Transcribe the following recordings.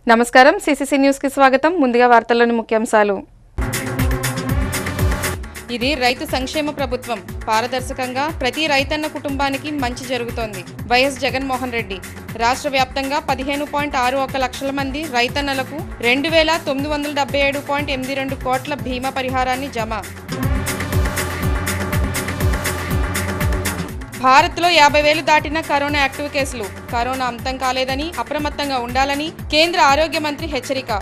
నమస్కారం సిసిసి న్యూస్కి స్వాగతం ముందుగా వార్తల్లోని ముఖ్యాంశాలు ఇది రైతు సంక్షేమ ప్రభుత్వం పారదర్శకంగా ప్రతి రైతన్న కుటుంబానికి మంచి జరుగుతోంది వైఎస్ జగన్మోహన్ రెడ్డి రాష్ట్ర వ్యాప్తంగా పదిహేను పాయింట్ ఆరు ఒక లక్షల మంది రైతన్నలకు రెండు వేల తొమ్మిది వందల డెబ్బై ఏడు పాయింట్ ఎనిమిది రెండు కోట్ల బీమా పరిహారాన్ని జమ భారత్లో యాభై వేలు దాటిన కరోనా యాక్టివ్ కేసులు కరోనా అంతం కాలేదని అప్రమత్తంగా ఉండాలని కేంద్ర ఆరోగ్య మంత్రి హెచ్చరిక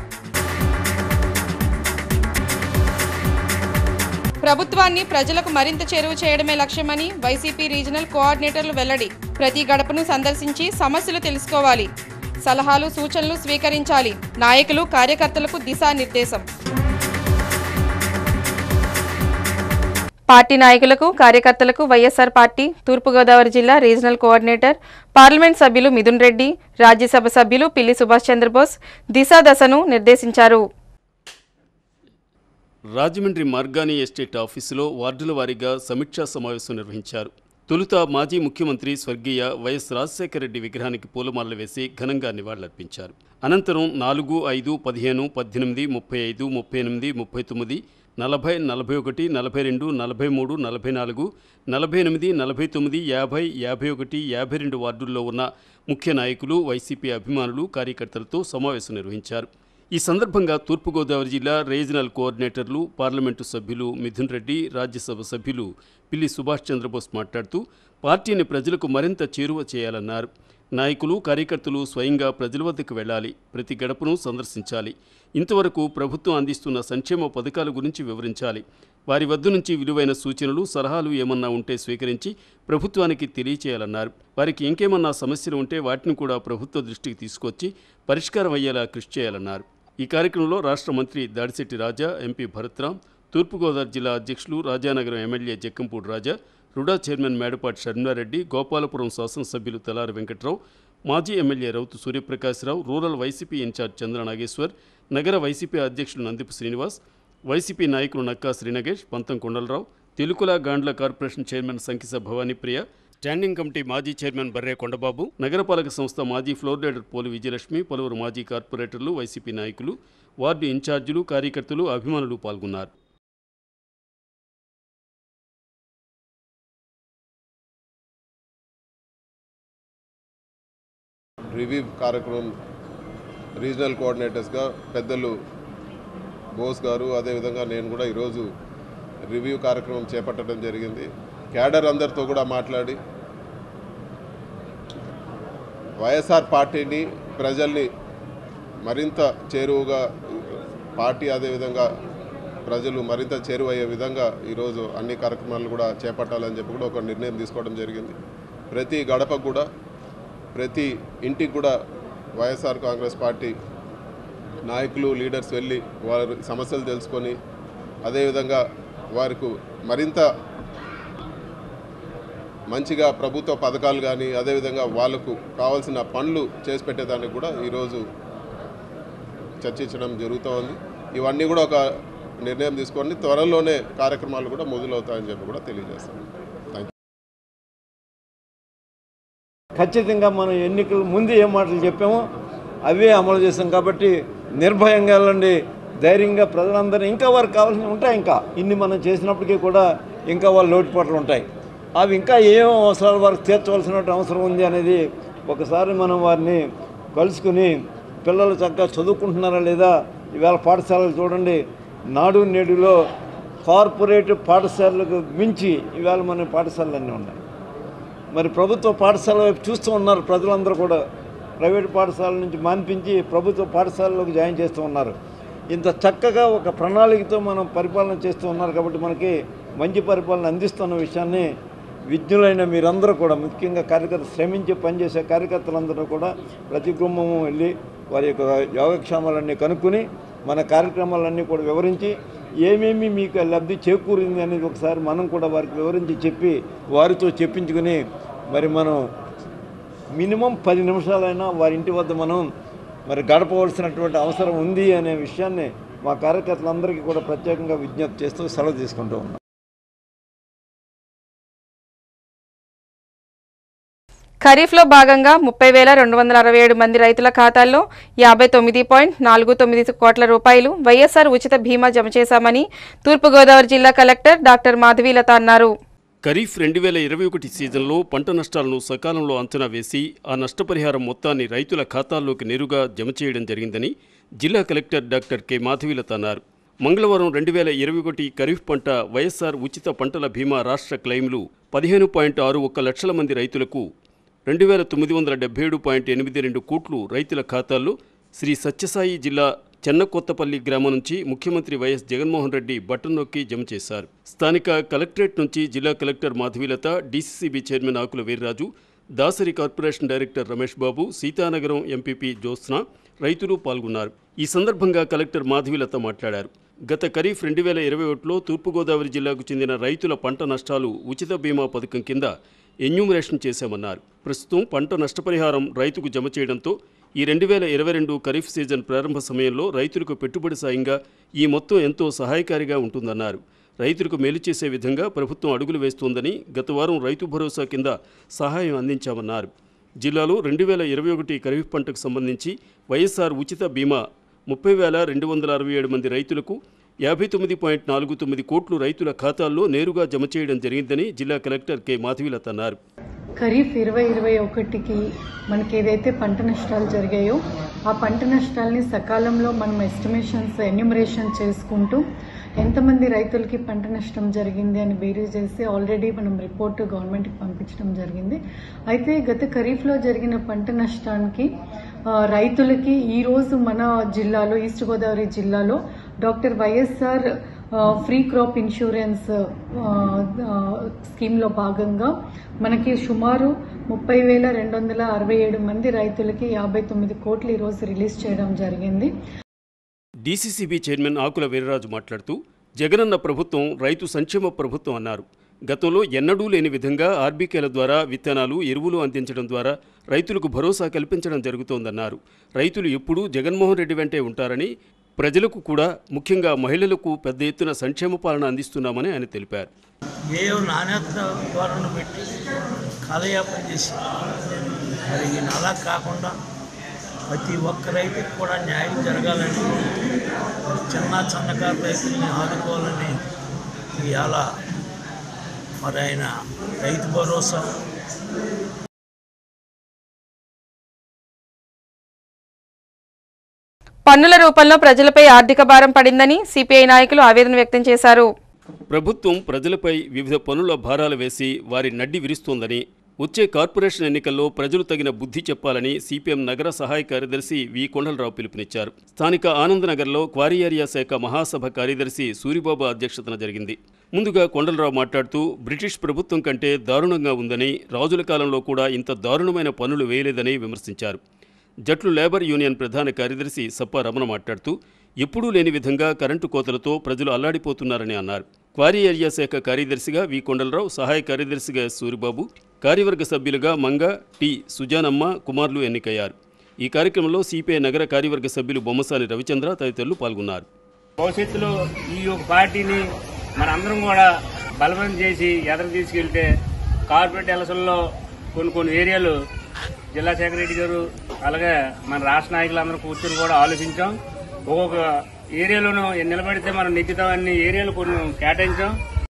ప్రభుత్వాన్ని ప్రజలకు మరింత చేరువ చేయడమే లక్ష్యమని వైసీపీ రీజనల్ కోఆర్డినేటర్లు వెల్లడి ప్రతి గడపను సందర్శించి సమస్యలు తెలుసుకోవాలి సలహాలు సూచనలు స్వీకరించాలి నాయకులు కార్యకర్తలకు దిశానిర్దేశం పార్టీ నాయకులకు కార్యకర్తలకు వైఎస్ఆర్ పార్టీ తూర్పుగోదావరి జిల్లా రీజనల్ కోఆర్డినేటర్ పార్లమెంట్ సభ్యులు మిథున్ రెడ్డి రాజ్యసభ సభ్యులు పిల్లి సుభాష్ చంద్రబోస్ దిశా దశను నిర్దేశించారు రాజమండ్రి మార్గాని ఎస్టేట్ ఆఫీసులో వార్డుల వారీగా సమీక్షా సమావేశం నిర్వహించారు తొలుత మాజీ ముఖ్యమంత్రి స్వర్గీయ వైఎస్ రాజశేఖర రెడ్డి విగ్రహానికి పూలమాలలు వేసి ఘనంగా నివాళులర్పించారు అనంతరం నాలుగు ఐదు పదిహేను పద్దెనిమిది ముప్పై ఐదు ముప్పై ఎనిమిది ముప్పై తొమ్మిది నలభై నలభై ఒకటి నలభై రెండు నలభై మూడు నలభై నాలుగు నలభై ఎనిమిది నలభై తొమ్మిది యాభై యాభై ఒకటి యాభై రెండు వార్డుల్లో ఉన్న ముఖ్య నాయకులు వైసీపీ అభిమానులు కార్యకర్తలతో సమావేశం నిర్వహించారు ఈ సందర్భంగా తూర్పుగోదావరి జిల్లా రీజనల్ కోఆర్డినేటర్లు పార్లమెంటు సభ్యులు మిథున్ రెడ్డి రాజ్యసభ సభ్యులు పిల్లి సుభాష్ చంద్రబోస్ మాట్లాడుతూ పార్టీని ప్రజలకు మరింత చేరువ చేయాలన్నారు నాయకులు కార్యకర్తలు స్వయంగా ప్రజల వద్దకు వెళ్ళాలి ప్రతి గడపను సందర్శించాలి ఇంతవరకు ప్రభుత్వం అందిస్తున్న సంక్షేమ పథకాల గురించి వివరించాలి వారి వద్ద నుంచి విలువైన సూచనలు సలహాలు ఏమన్నా ఉంటే స్వీకరించి ప్రభుత్వానికి తెలియచేయాలన్నారు వారికి ఇంకేమన్నా సమస్యలు ఉంటే వాటిని కూడా ప్రభుత్వ దృష్టికి తీసుకొచ్చి పరిష్కారం అయ్యేలా కృషి చేయాలన్నారు ఈ కార్యక్రమంలో రాష్ట్ర మంత్రి దాడిశెట్టి రాజా ఎంపీ భరత్రాం తూర్పుగోదావరి జిల్లా అధ్యక్షులు Rajanagaram MLA Jakkampudi Raja RUDA chairman Medapati Sharmilareddy Gopalapuram శాసనసభ్యులు తలారి వెంకట్రావు మాజీ MLA Rowthu Suryaprakashrao rural YCP incharge Chandra Nageswar నగర వైసీపీ అధ్యక్షులు నందిపు శ్రీనివాస్ వైసీపీ నాయకులు Nakka Srinagesh Pantham Kondalarao Telukula Gandla corporation chairman Sankisa Bhavanipriya standing committee మాజీ చైర్మన్ బర్రే కొండబాబు నగరపాలక సంస్థ మాజీ ఫ్లోర్ లీడర్ పోలి విజయలక్ష్మి పలువురు మాజీ కార్పొరేటర్లు వైసీపీ నాయకులు వార్డు ఇన్ఛార్జీలు కార్యకర్తలు అభిమానులు పాల్గొన్నారు రివ్యూ కార్యక్రమం రీజనల్ కోఆర్డినేటర్స్గా పెద్దలు బోస్ గారు అదేవిధంగా నేను కూడా ఈరోజు రివ్యూ కార్యక్రమం చేపట్టడం జరిగింది క్యాడర్ అందరితో కూడా మాట్లాడి వైఎస్ఆర్ పార్టీని ప్రజల్ని మరింత చేరువుగా పార్టీ అదేవిధంగా ప్రజలు మరింత చేరువయ్యే విధంగా ఈరోజు అన్ని కార్యక్రమాలు కూడా చేపట్టాలని చెప్పి కూడా ఒక నిర్ణయం తీసుకోవడం జరిగింది ప్రతి గడపకు కూడా ప్రతి ఇంటికి కూడా వైఎస్ఆర్ కాంగ్రెస్ పార్టీ నాయకులు లీడర్స్ వెళ్ళి వారి సమస్యలు తెలుసుకొని అదేవిధంగా వారికి మరింత మంచిగా ప్రభుత్వ పథకాలు కానీ అదేవిధంగా వాళ్ళకు కావాల్సిన పనులు చేసి పెట్టేదానికి కూడా ఈరోజు చర్చించడం జరుగుతూ ఉంది ఇవన్నీ కూడా ఒక నిర్ణయం తీసుకొని త్వరలోనే కార్యక్రమాలు కూడా మొదలవుతాయని చెప్పి కూడా తెలియజేస్తాను థ్యాంక్ యూ ఖచ్చితంగా మనం ఎన్నికల ముందు ఏ మాటలు చెప్పామో అవే అమలు చేస్తాం కాబట్టి నిర్భయంగా వెళ్ళండి ధైర్యంగా ప్రజలందరూ ఇంకా వారికి కావాల్సినవి ఉంటాయి ఇంకా ఇన్ని మనం చేసినప్పటికీ కూడా ఇంకా వాళ్ళ లోటుపాట్లు ఉంటాయి అవి ఇంకా ఏం అవసరాలు వారికి తీర్చవలసిన అవసరం ఉంది అనేది ఒకసారి మనం వారిని కలుసుకుని పిల్లలు చక్కగా చదువుకుంటున్నారా లేదా ఇవాళ పాఠశాలలు చూడండి నాడు నేడులో కార్పొరేట్ పాఠశాలలకు మించి ఇవాళ మన పాఠశాలలు ఉన్నాయి మరి ప్రభుత్వ పాఠశాల వైపు చూస్తూ ఉన్నారు ప్రజలందరూ కూడా ప్రైవేట్ పాఠశాల నుంచి మాన్పించి ప్రభుత్వ పాఠశాలలోకి జాయిన్ చేస్తూ ఉన్నారు ఇంత చక్కగా ఒక ప్రణాళికతో మనం పరిపాలన చేస్తూ ఉన్నారు కాబట్టి మనకి మంచి పరిపాలన అందిస్తున్న విషయాన్ని విజ్ఞులైన మీరందరూ కూడా ముఖ్యంగా కార్యకర్త శ్రమించి పనిచేసే కార్యకర్తలందరూ కూడా ప్రతి కుటుంబము వెళ్ళి వారి యొక్క యోగక్షేమాలన్నీ కనుక్కొని మన కార్యక్రమాలన్నీ కూడా వివరించి ఏమేమి మీకు లబ్ధి చేకూరింది అనేది ఒకసారి మనం కూడా వారికి వివరించి చెప్పి వారితో చెప్పించుకుని మరి మనం మినిమం పది నిమిషాలైనా వారి ఇంటి వద్ద మనం మరి గడపవలసినటువంటి అవసరం ఉంది అనే విషయాన్ని మా కార్యకర్తలందరికీ కూడా ప్రత్యేకంగా విజ్ఞప్తి చేస్తూ సెలవు తీసుకుంటూ ఉన్నాం ఖరీఫ్లో భాగంగా ముప్పై వేల రెండు వందల అరవై ఏడు మంది రైతుల ఖాతాల్లో యాభై తొమ్మిది పాయింట్ నాలుగు తొమ్మిది కోట్ల రూపాయలు వైఎస్ఆర్ ఉచిత బీమా జమ చేశామని తూర్పుగోదావరి జిల్లా కలెక్టర్ డాక్టర్ మాధవీలత అన్నారు ఖరీఫ్ రెండు వేల ఇరవై ఒకటి సీజన్లో పంట నష్టాలను సకాలంలో అంచనా వేసి ఆ నష్టపరిహారం మొత్తాన్ని రైతుల ఖాతాల్లోకి నేరుగా జమ చేయడం జరిగిందని జిల్లా కలెక్టర్ డాక్టర్ కె మాధవీలత అన్నారు మంగళవారం రెండు వేల ఇరవై ఒకటి ఖరీఫ్ పంట వైఎస్ఆర్ ఉచిత పంటల బీమా రాష్ట్ర క్లెయిమ్లు పదిహేను పాయింట్ ఆరు ఒక్క లక్షల మంది రైతులకు రెండు వేల తొమ్మిది వందల డెబ్బై ఏడు పాయింట్ ఎనిమిది రెండు కోట్లు రైతుల ఖాతాల్లో శ్రీ సత్యసాయి జిల్లా చెన్నకొత్తపల్లి గ్రామం నుంచి ముఖ్యమంత్రి వైఎస్ జగన్మోహన్ రెడ్డి బటన్ నొక్కి జమ చేశారు స్థానిక కలెక్టరేట్ నుంచి జిల్లా collector Madhavilatha DCCB chairman Akula Veerraju Dasari corporation director Ramesh Babu Seethanagaram MPP Jyotsna రైతులు పాల్గొన్నారు ఈ సందర్భంగా కలెక్టర్ మాధవీలత మాట్లాడారు గత ఖరీఫ్ రెండు వేల ఇరవై ఒకటిలో తూర్పుగోదావరి జిల్లాకు చెందిన రైతుల పంట నష్టాలు ఉచిత బీమా పథకం కింద ఎన్యూమరేషన్ చేశామన్నారు ప్రస్తుతం పంట నష్టపరిహారం రైతుకు జమ చేయడంతో ఈ రెండు వేల ఇరవై రెండు ఖరీఫ్ సీజన్ ప్రారంభ సమయంలో రైతులకు పెట్టుబడి సాయంగా ఈ మొత్తం ఎంతో సహాయకారిగా ఉంటుందన్నారు రైతులకు మేలు చేసే విధంగా ప్రభుత్వం అడుగులు వేస్తోందని గత వారం రైతు భరోసా కింద సహాయం అందించామన్నారు జిల్లాలో రెండు వేల ఇరవై ఒకటి ఖరీఫ్ పంటకు సంబంధించి వైఎస్ఆర్ ఉచిత బీమా ముప్పై వేల రెండు వందల అరవై ఏడు మంది రైతులకు యాభై తొమ్మిది పాయింట్ నాలుగు తొమ్మిది కోట్లు రైతుల ఖాతాల్లో నేరుగా జమ చేయడం జరిగిందని జిల్లా కలెక్టర్ కె మాధవీలత అన్నారు ఖరీఫ్ ఇరవై ఇరవై ఒకటికి మనకి ఏదైతే పంట నష్టాలు జరిగాయో ఆ పంట నష్టాలని సకాలంలో మనం ఎస్టిమేషన్స్ ఎన్యూమరేషన్ చేసుకుంటూ ఎంతమంది రైతులకి పంట నష్టం జరిగింది అని బేరీ చేసి ఆల్రెడీ మనం రిపోర్ట్ గవర్నమెంట్కి పంపించడం జరిగింది అయితే గత ఖరీఫ్లో జరిగిన పంట నష్టానికి ఆ, రైతులకి ఈరోజు మన జిల్లాలో ఈస్ట్ గోదావరి జిల్లాలో డాక్టర్ వైఎస్ఆర్ ఆ, ఫ్రీ క్రాప్ ఇన్సూరెన్స్ ఆ, ఆ, స్కీమ్లో భాగంగా మనకి సుమారు ముప్పై వేల రెండు వందల అరవై ఏడు మంది రైతులకి యాభై తొమ్మిది కోట్లు ఈరోజు రిలీజ్ చేయడం జరిగింది డీసీసీబీ చైర్మన్ ఆకుల వీర్రాజు మాట్లాడుతూ జగనన్న ప్రభుత్వం రైతు సంక్షేమ ప్రభుత్వం అన్నారు గతంలో ఎన్నడూ లేని విధంగా ఆర్బీకేల ద్వారా విత్తనాలు ఎరువులు అందించడం ద్వారా రైతులకు భరోసా కల్పించడం జరుగుతోందన్నారు రైతులు ఎప్పుడూ జగన్మోహన్ రెడ్డి వెంటే ఉంటారని ప్రజలకు కూడా ముఖ్యంగా మహిళలకు పెద్ద ఎత్తున సంక్షేమ పాలన అందిస్తున్నామని ఆయన తెలిపారు ఏ నాణ్యత ధోరణి పెట్టి కాలయాపన చేసి మరి ఈయన అలా కాకుండా ప్రతి ఒక్క రైతుకి కూడా న్యాయం జరగాలని మరి చిన్న సన్నకారు రైతుల్ని ఆదుకోవాలని ఇవాళ మరి ఆయన రైతు భరోసా పన్నుల రూపంలో ప్రజలపై ఆర్థిక భారం పడిందని సిపిఐ నాయకులు ఆవేదన వ్యక్తం చేశారు ప్రభుత్వం ప్రజలపై వివిధ పనుల భారాలు వేసి వారి నడ్డి విరుస్తోందని వచ్చే కార్పొరేషన్ ఎన్నికల్లో ప్రజలు తగిన బుద్ధి చెప్పాలని సిపిఎం నగర సహాయ కార్యదర్శి వి కొండలరావు పిలుపునిచ్చారు స్థానిక ఆనందనగర్లో క్వారీ ఏరియా శాఖ మహాసభ కార్యదర్శి సూరిబాబు అధ్యక్షతన జరిగింది ముందుగా కొండలరావు మాట్లాడుతూ బ్రిటిష్ ప్రభుత్వం కంటే దారుణంగా ఉందని రాజుల కాలంలో కూడా ఇంత దారుణమైన పనులు వేయలేదని విమర్శించారు జట్లు లేబర్ యూనియన్ ప్రధాన కార్యదర్శి సప్ప రమణ మాట్లాడుతూ ఎప్పుడూ లేని విధంగా కరెంటు కోతలతో ప్రజలు అల్లాడిపోతున్నారని అన్నారు క్వారీ ఏరియా శాఖ కార్యదర్శిగా వి కొండలరావు సహాయ కార్యదర్శిగా ఎస్ సూరిబాబు కార్యవర్గ సభ్యులుగా మంగ టి సుజానమ్మ కుమార్లు ఎన్నికయ్యారు ఈ కార్యక్రమంలో సిపిఐ నగర కార్యవర్గ సభ్యులు బొమ్మసాని రవిచంద్ర తదితరులు పాల్గొన్నారు భవిష్యత్తులో ఈ యొక్క పార్టీని మనందరం కూడా బలవంతం చేసి ఎదరు తీసుకెళ్తే కార్పొరేట్ ఎలక్షన్లో కొన్ని కొన్ని ఏరియాలు జిల్లా సెక్రటరీ గారు అలాగే మన రాష్ట్ర నాయకులందరూ కూర్చొని కూడా ఆలోచించాం ఒక్కొక్క ఏరియాలోనూ నిలబడితే మనం నెగ్గుతామని ఏరియాలు కొన్ని కేటాయించాం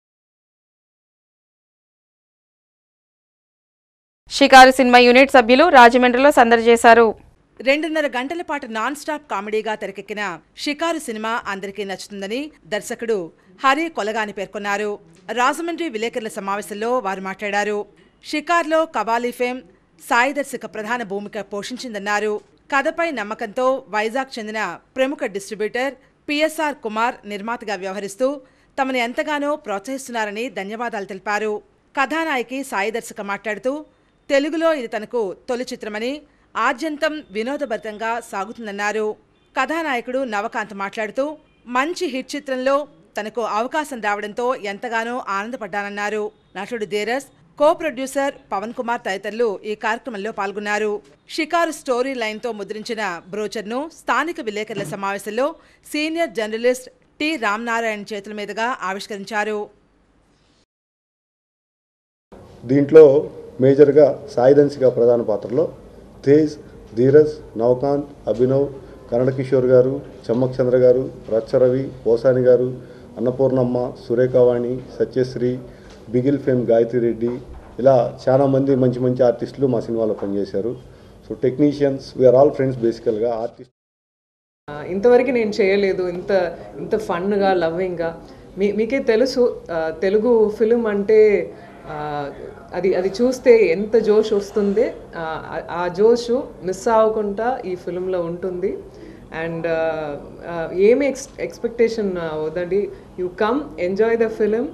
షికారు సినిమా యూనిట్ సభ్యులు రాజమండ్రిలో సందడి చేశారు రెండున్నర గంటల పాటు నాన్ స్టాప్ కామెడీగా తెరకెక్కిన షికారు సినిమా అందరికీ నచ్చుతుందని దర్శకుడు హరి కొలగాని పేర్కొన్నారు రాజమండ్రి విలేకరుల సమావేశంలో వారు మాట్లాడారు షికార్లో కబాలీ ఫేమ్ సాయి దర్శక ప్రధాన భూమిక పోషించిందన్నారు కథపై నమ్మకంతో వైజాగ్ చెందిన ప్రముఖ డిస్ట్రిబ్యూటర్ పిఎస్ఆర్ కుమార్ నిర్మాతగా వ్యవహరిస్తూ తమను ఎంతగానో ప్రోత్సహిస్తున్నారని ధన్యవాదాలు తెలిపారు కథానాయకి సాయి దర్శక మాట్లాడుతూ తెలుగులో ఇది తనకు తొలి చిత్రమని ఆద్యంతం వినోదభరితంగా సాగుతుందన్నారు కథానాయకుడు నవకాంత్ మాట్లాడుతూ మంచి హిట్ చిత్రంలో తనకు అవకాశం రావడంతో ఎంతగానో ఆనందపడ్డానన్నారు నటుడు ధీరస్ కో ప్రొడ్యూసర్ పవన్ కుమార్ తదితరులు ఈ కార్యక్రమంలో పాల్గొన్నారు షికారు స్టోరీ లైన్తో ముద్రించిన బ్రోచర్ను స్థానిక విలేకరుల సమావేశంలో సీనియర్ జర్నలిస్ట్ టి రామ్నారాయణ చేతుల మీదుగా ఆవిష్కరించారు దీంట్లో మేజర్గా సాయిధన్సిగా ప్రధాన పాత్రలో తేజ్ ధీరజ్ నవకాంత్ అభినవ్ కన్నడ కిషోర్ గారు చమ్మక్ చంద్ర గారు రచ్చరవి పోసాని గారు అన్నపూర్ణమ్మ సురేఖవాణి సత్యశ్రీ బిగిల్ ఫేమ్ గాయత్రి రెడ్డి ఇలా చాలా మంది మంచి మంచి ఆర్టిస్టులు మా సినిమాలో పనిచేశారు so technicians we are all friends బేసికల్గా ఆర్టిస్ట్ ఆ, ఇంతవరకు నేను చేయలేదు ఇంత ఇంత ఫన్గా లవ్వింగ్గా మీ మీకే తెలుసు ఆ, తెలుగు ఫిలిం అంటే ఆ, అది అది చూస్తే ఎంత జోష్ వస్తుంది ఆ, ఆ- ఆ జోష్ మిస్ అవ్వకుండా ఈ ఫిలింలో ఉంటుంది అండ్ ఏమి ఎక్స్ ఎక్స్పెక్టేషన్ వద్దండి you come enjoy the film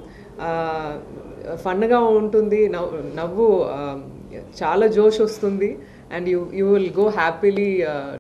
ఫన్గా ఉంటుంది నవ్వు నవ్వు ఆ, చాలా జోష్ వస్తుంది and you you will go happily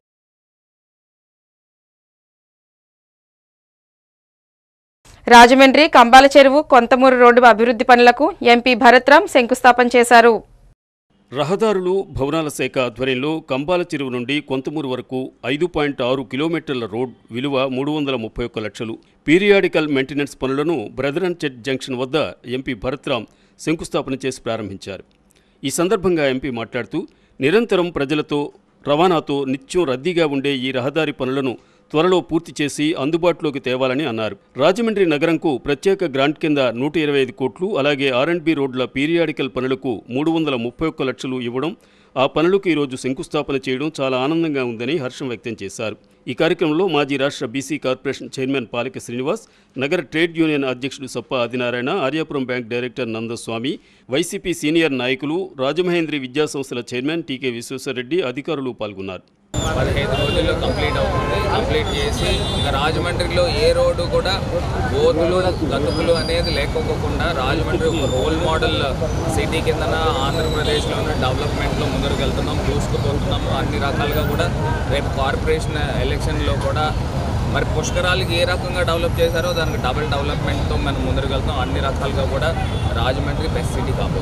Rajahmundry Kambala Cheruvu Konthamuru road అభివృద్ధి పనులకు ఎంపీ భరత్రాం శంకుస్థాపన చేశారు రహదారులు భవనాల శాఖ ఆధ్వర్యంలో కంబాల చెరువు నుండి కొంతమూరు వరకు ఐదు పాయింట్ ఆరు కిలోమీటర్ల రోడ్ విలువ మూడు వందల ముప్పై ఒక్క లక్షలు పీరియాడికల్ మెయింటెనెన్స్ పనులను బ్రదర్ అండ్ చెట్ జంక్షన్ వద్ద ఎంపీ భరత్రాం శంకుస్థాపన చేసి ప్రారంభించారు ఈ సందర్భంగా ఎంపీ మాట్లాడుతూ నిరంతరం ప్రజలతో రవాణాతో నిత్యం రద్దీగా ఉండే ఈ రహదారి పనులను త్వరలో పూర్తి చేసి అందుబాటులోకి తేవాలని అన్నారు రాజమండ్రి నగరంకు ప్రత్యేక గ్రాంట్ కింద నూట ఇరవై ఐదు కోట్లు అలాగే ఆర్ అండ్ బి రోడ్ల పీరియాడికల్ పనులకు మూడు వందల ముప్పై ఒక్క లక్షలు ఇవ్వడం ఆ పనులకు ఈరోజు శంకుస్థాపన చేయడం చాలా ఆనందంగా ఉందని హర్షం వ్యక్తం చేశారు ఈ కార్యక్రమంలో మాజీ రాష్ట్ర BC corporation chairman Palika Srinivas నగర ట్రేడ్ యూనియన్ అధ్యక్షుడు Sappa Adinarayana Aryapuram bank director Nandaswamy YCP senior నాయకులు రాజమహేంద్రి విద్యాసంస్థల చైర్మన్ టీకే విశ్వేశ్వరరెడ్డి అధికారులు పాల్గొన్నారు పదిహేను రోజుల్లో కంప్లీట్ అవుతుంది కంప్లీట్ చేసి ఇంకా రాజమండ్రిలో ఏ రోడ్డు కూడా గోతులు గతుకులు అనేది లేకోకుండా రాజమండ్రి ఒక రోల్ మోడల్ సిటీ కిందన ఆంధ్రప్రదేశ్లోని డెవలప్మెంట్లో ముందరకు వెళ్తున్నాం దూసుకుపోతున్నాము అన్ని రకాలుగా కూడా రేపు కార్పొరేషన్ ఎలక్షన్లో కూడా మరి పుష్కరాలకి ఏ రకంగా డెవలప్ చేశారో దానికి డబుల్ డెవలప్మెంట్తో మనం ముందరకు వెళ్తాం అన్ని రకాలుగా కూడా రాజమండ్రి బెస్ట్ సిటీ కాబోతుంది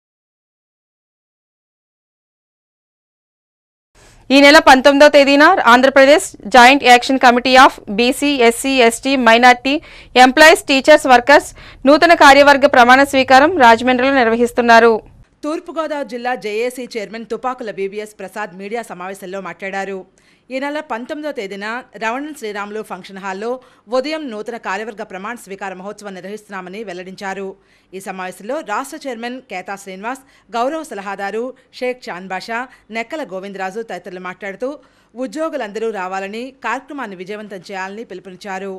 ఈ నెల పంతొమ్మిదవ తేదీన Andhrapradesh joint action committee of BC SC ST minority employees teachers workers నూతన కార్యవర్గ ప్రమాణ స్వీకారం రాజమండ్రిలో నిర్వహిస్తున్నారు తూర్పుగోదావరి జిల్లా JAC chairman Tupakula BBS Prasad media సమావేశంలో మాట్లాడారు ఈ నెల పంతొమ్మిదో తేదీన రవణన్ శ్రీరాములు ఫంక్షన్ హాల్లో ఉదయం నూతన కార్యవర్గ ప్రమాణ స్వీకార మహోత్సవం నిర్వహిస్తున్నామని వెల్లడించారు ఈ సమావేశంలో రాష్ట్ర చైర్మన్ కేతా శ్రీనివాస్ గౌరవ సలహాదారు షేక్ చాంద్ బాషా నెక్కల గోవిందరాజు తదితరులు మాట్లాడుతూ ఉద్యోగులందరూ రావాలని కార్యక్రమాన్ని విజయవంతం చేయాలని పిలుపునిచ్చారు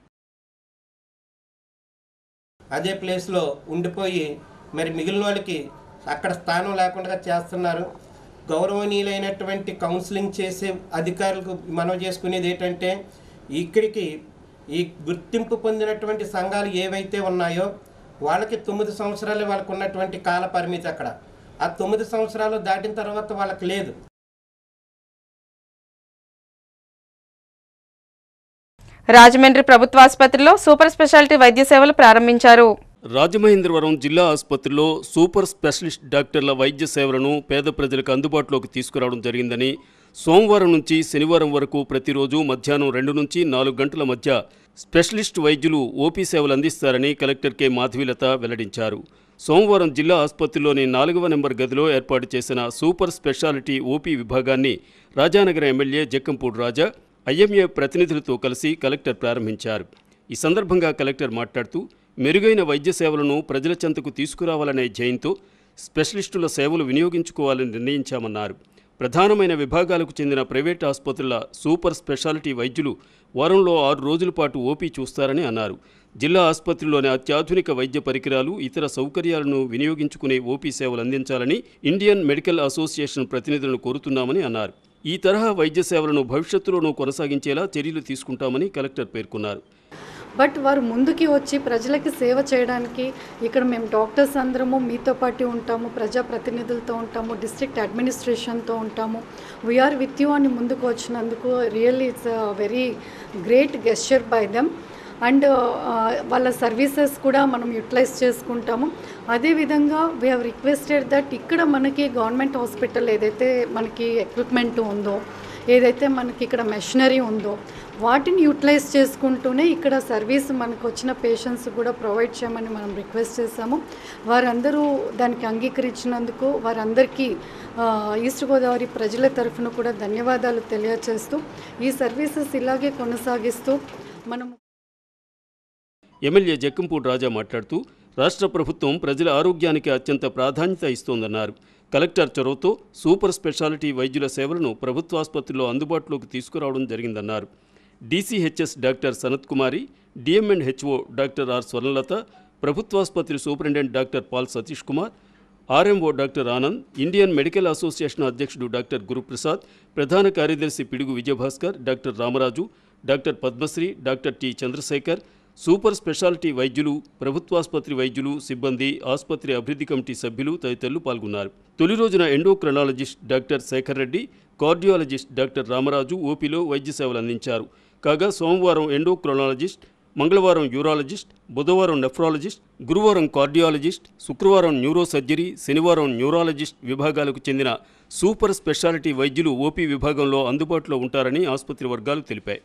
అదే ప్లేస్లో ఉండిపోయి మరి మిగిలిన వాళ్ళకి అక్కడ స్థానం లేకుండా చేస్తున్నారు గౌరవనీయులైనటువంటి కౌన్సిలింగ్ చేసే అధికారులకు మనం చేసుకునేది ఏంటంటే ఇక్కడికి ఈ గుర్తింపు పొందినటువంటి సంఘాలు ఏవైతే ఉన్నాయో వాళ్ళకి తొమ్మిది సంవత్సరాలు వాళ్ళకు ఉన్నటువంటి కాల పరిమితి అక్కడ ఆ తొమ్మిది సంవత్సరాలు దాటిన తర్వాత వాళ్ళకి లేదు రాజమండ్రి ప్రభుత్వ ఆసుపత్రిలో సూపర్ స్పెషాలిటీ వైద్య సేవలు ప్రారంభించారు రాజమహేంద్రవరం జిల్లా ఆసుపత్రిలో సూపర్ స్పెషలిస్ట్ డాక్టర్ల వైద్య సేవలను పేద ప్రజలకు అందుబాటులోకి తీసుకురావడం జరిగిందని సోమవారం నుంచి శనివారం వరకు ప్రతిరోజు మధ్యాహ్నం రెండు నుంచి నాలుగు గంటల మధ్య స్పెషలిస్ట్ వైద్యులు ఓపీ సేవలు అందిస్తారని కలెక్టర్ కె మాధవీలత వెల్లడించారు సోమవారం జిల్లా ఆసుపత్రిలోని నాలుగవ నెంబర్ గదిలో ఏర్పాటు చేసిన సూపర్ స్పెషాలిటీ ఓపీ విభాగాన్ని రాజానగరం ఎమ్మెల్యే జక్కంపూడి రాజా ఐఎంఏ ప్రతినిధులతో కలిసి కలెక్టర్ ప్రారంభించారు ఈ సందర్భంగా కలెక్టర్ మాట్లాడుతూ మెరుగైన వైద్య సేవలను ప్రజల చెంతకు తీసుకురావాలనే ధ్యేయంతో స్పెషలిస్టుల సేవలు వినియోగించుకోవాలని నిర్ణయించామన్నారు ప్రధానమైన విభాగాలకు చెందిన ప్రైవేట్ ఆసుపత్రుల సూపర్ స్పెషాలిటీ వైద్యులు వారంలో ఆరు రోజుల పాటు ఓపీ చూస్తారని అన్నారు జిల్లా ఆసుపత్రిలోని అత్యాధునిక వైద్య పరికరాలు ఇతర సౌకర్యాలను వినియోగించుకునే ఓపీ సేవలు అందించాలని ఇండియన్ మెడికల్ అసోసియేషన్ ప్రతినిధులను కోరుతున్నామని అన్నారు ఈ తరహా వైద్య సేవలను భవిష్యత్తులోనూ కొనసాగించేలా చర్యలు తీసుకుంటామని కలెక్టర్ పేర్కొన్నారు బట్ వారు ముందుకి వచ్చి ప్రజలకి సేవ చేయడానికి ఇక్కడ మేము డాక్టర్స్ అందరము మీతో పాటు ఉంటాము ప్రజాప్రతినిధులతో ఉంటాము డిస్ట్రిక్ట్ అడ్మినిస్ట్రేషన్తో ఉంటాము వీఆర్ విత్ యూ అని ముందుకు వచ్చినందుకు really it's very great gesture by them and వాళ్ళ సర్వీసెస్ కూడా మనం యూటిలైజ్ చేసుకుంటాము అదేవిధంగా వీ హ్యావ్ రిక్వెస్టెడ్ దట్ ఇక్కడ మనకి గవర్నమెంట్ హాస్పిటల్ ఏదైతే మనకి ఎక్విప్మెంట్ ఉందో ఏదైతే మనకి ఇక్కడ మెషినరీ ఉందో వాటిని యూటిలైజ్ చేసుకుంటూనే ఇక్కడ సర్వీస్ మనకు వచ్చిన పేషెంట్స్ కూడా ప్రొవైడ్ చేయమని మనం రిక్వెస్ట్ చేశాము వారందరూ దానికి అంగీకరించినందుకు వారందరికీ ఆ, ఈస్ట్ గోదావరి ప్రజల తరఫున కూడా ధన్యవాదాలు తెలియజేస్తూ ఈ సర్వీసెస్ ఇలాగే కొనసాగిస్తూ మనం ఎమ్మెల్యే జక్కంపూడి రాజా మాట్లాడుతూ రాష్ట్ర ప్రభుత్వం ప్రజల ఆరోగ్యానికి అత్యంత ప్రాధాన్యత ఇస్తోందన్నారు కలెక్టర్ చొరవతో సూపర్ స్పెషాలిటీ వైద్యుల సేవలను ప్రభుత్వ ఆసుపత్రుల్లో అందుబాటులోకి తీసుకురావడం జరిగిందన్నారు DCHS doctor Sanath Kumari DM and HO doctor R Swarnalatha ప్రభుత్వాసుపత్రి superintendent doctor Paul Satish Kumar RMO doctor Anand Indian medical association అధ్యక్షుడు డాక్టర్ గురుప్రసాద్ ప్రధాన కార్యదర్శి Pidugu Vijayabhaskar doctor Ramaraju doctor Padmasri doctor T Chandrasekhar super speciality వైద్యులు ప్రభుత్వాసుపత్రి వైద్యులు సిబ్బంది ఆసుపత్రి అభివృద్ధి కమిటీ సభ్యులు తదితరులు పాల్గొన్నారు తొలి రోజున endocrinologist doctor Sekhar Reddy cardiologist doctor Ramaraju ఓపీలో వైద్య సేవలు అందించారు కాగా సోమవారం ఎండోక్రనాలజిస్ట్ మంగళవారం యూరాలజిస్ట్ బుధవారం నెఫ్రాలజిస్ట్ గురువారం కార్డియాలజిస్ట్ శుక్రవారం న్యూరో సర్జరీ శనివారం న్యూరాలజిస్ట్ విభాగాలకు చెందిన సూపర్ స్పెషాలిటీ వైద్యులు ఓపీ విభాగంలో అందుబాటులో ఉంటారని ఆసుపత్రి వర్గాలు తెలిపాయి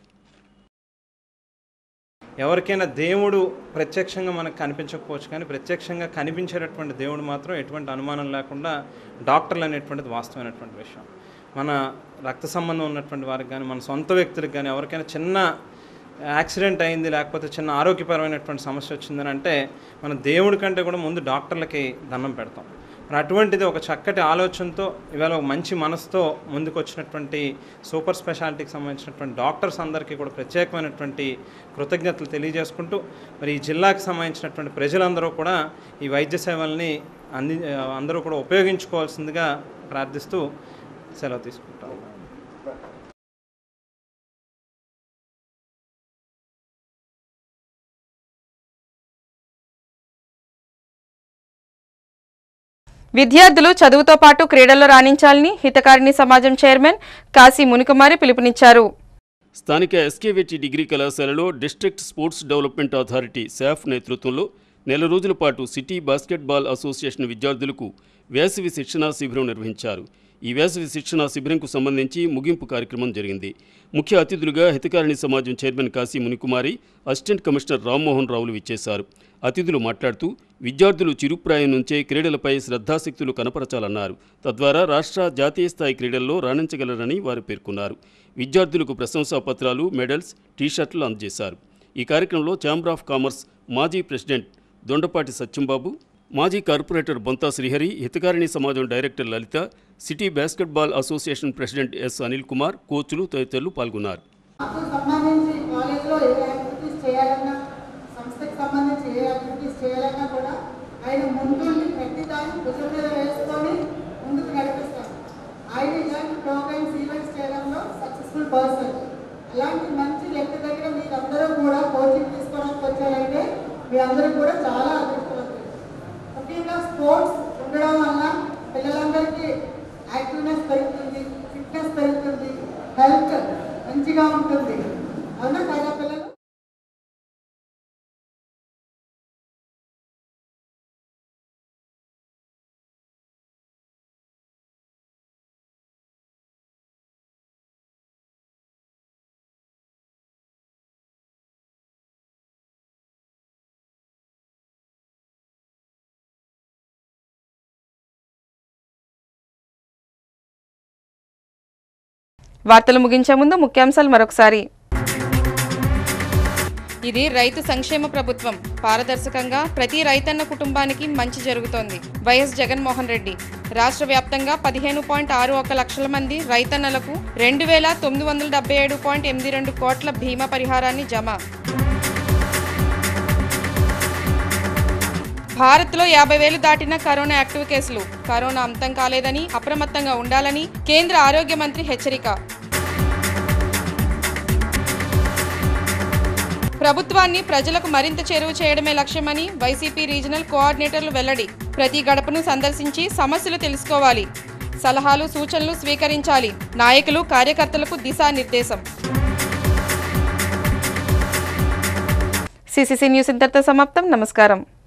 ఎవరికైనా దేవుడు ప్రత్యక్షంగా మనకు కనిపించకపోవచ్చు కానీ ప్రత్యక్షంగా కనిపించేటటువంటి దేవుడు మాత్రం ఎటువంటి అనుమానం లేకుండా డాక్టర్లు అనేటువంటిది వాస్తవమైనటువంటి విషయం మన రక్త సంబంధం ఉన్నటువంటి వారికి కానీ మన సొంత వ్యక్తులకు కానీ ఎవరికైనా చిన్న యాక్సిడెంట్ అయింది లేకపోతే చిన్న ఆరోగ్యపరమైనటువంటి సమస్య వచ్చిందని అంటే మన దేవుడి కంటే కూడా ముందు డాక్టర్లకి దండం పెడతాం మరి అటువంటిది ఒక చక్కటి ఆలోచనతో ఇవాళ ఒక మంచి మనసుతో ముందుకు వచ్చినటువంటి సూపర్ స్పెషాలిటీకి సంబంధించినటువంటి డాక్టర్స్ అందరికీ కూడా ప్రత్యేకమైనటువంటి కృతజ్ఞతలు తెలియజేసుకుంటూ మరి ఈ జిల్లాకి సంబంధించినటువంటి ప్రజలందరూ కూడా ఈ వైద్య సేవల్ని అంది అందరూ కూడా ఉపయోగించుకోవాల్సిందిగా ప్రార్థిస్తూ సెలవు తీసుకుంటాం విద్యార్థులు చదువుతో పాటు క్రీడల్లో రాణించాలని హితకారిణి సమాజం చైర్మన్ కాశీ మునికుమారి పిలుపునిచ్చారు స్థానిక ఎస్కేవిటి డిగ్రీ కళాశాలలో district sports development authority SAAP నేతృత్వంలో నెల రోజుల పాటు సిటీ బాస్కెట్బాల్ అసోసియేషన్ విద్యార్థులకు వేసవి శిక్షణా శిబిరం నిర్వహించారు ఈ వేసవి శిక్షణా శిబిరంకు సంబంధించి ముగింపు కార్యక్రమం జరిగింది ముఖ్య అతిథులుగా Hitakarini Samajam chairman Kasi Munikumari assistant commissioner Rammohan రావులు విచ్చేశారు అతిథులు మాట్లాడుతూ విద్యార్థులు చిరుప్రాయం నుంచే క్రీడలపై శ్రద్ధాశక్తులు కనపరచాలన్నారు తద్వారా రాష్ట్ర జాతీయ స్థాయి క్రీడల్లో రాణించగలరని వారు పేర్కొన్నారు విద్యార్థులకు ప్రశంసా పత్రాలు మెడల్స్ టీషర్ట్లు అందజేశారు ఈ కార్యక్రమంలో ఛాంబర్ ఆఫ్ కామర్స్ మాజీ ప్రెసిడెంట్ దొండపాటి సత్యంబాబు మాజీ corporator Bonta Srihari Hitakarini Samajam director Lalitha city basketball association president S Anil Kumar కోచ్లు తదితరులు పాల్గొన్నారు మాకు సంబంధించి కాలేజ్లో ఏ యాక్టివిటీస్ చేయాలన్నా సంస్థకి సంబంధించి ఏ యాక్టివిటీస్ చేయాలన్నా కూడా ఆయన ముందుండి ప్రతిదాన్ని భుజం మీద వేసుకొని ముందుకు నడిపిస్తారు ఆయన ఇలాంటి ప్రోగ్రామ్స్ ఈవెంట్స్ చేయడంలో సక్సెస్ఫుల్ పర్సన్ అలాంటి మంచి వ్యక్తి దగ్గర మీరందరూ కూడా కోచింగ్ తీసుకోవడానికి వచ్చారంటే మీ అందరూ కూడా చాలా అదృష్టవంతులు ముఖ్యంగా స్పోర్ట్స్ ఉండడం వల్ల పిల్లలందరికీ యాక్టివ్నెస్ పెరుగుతుంది ఫిట్నెస్ పెరుగుతుంది హెల్త్ మంచిగా ఉంటుంది అవునా కదా పిల్లలు వార్తలు ముగించే ముందు ముఖ్యాంశాలు మరొకసారి ఇది రైతు సంక్షేమ ప్రభుత్వం పారదర్శకంగా ప్రతి రైతన్న కుటుంబానికి మంచి జరుగుతోంది వైఎస్ జగన్మోహన్ రెడ్డి రాష్ట్ర వ్యాప్తంగా పదిహేను పాయింట్ ఆరు ఒక లక్షల మంది రైతన్నలకు రెండు వేల తొమ్మిది వందల డెబ్బై ఏడు పాయింట్ ఎనిమిది రెండు కోట్ల బీమా పరిహారాన్ని జమ భారత్లో యాభై వేలు దాటిన కరోనా యాక్టివ్ కేసులు కరోనా అంతం కాలేదని అప్రమత్తంగా ఉండాలని కేంద్ర ఆరోగ్య మంత్రి హెచ్చరిక ప్రభుత్వాన్ని ప్రజలకు మరింత చేరువ చేయడమే లక్ష్యమని వైసీపీ రీజనల్ కోఆర్డినేటర్లు వెల్లడి ప్రతి గడపను సందర్శించి సమస్యలు తెలుసుకోవాలి సలహాలు సూచనలు స్వీకరించాలి నాయకులు కార్యకర్తలకు దిశానిర్దేశం సిసిసి న్యూస్ ఇంతటితో సమాప్తం నమస్కారం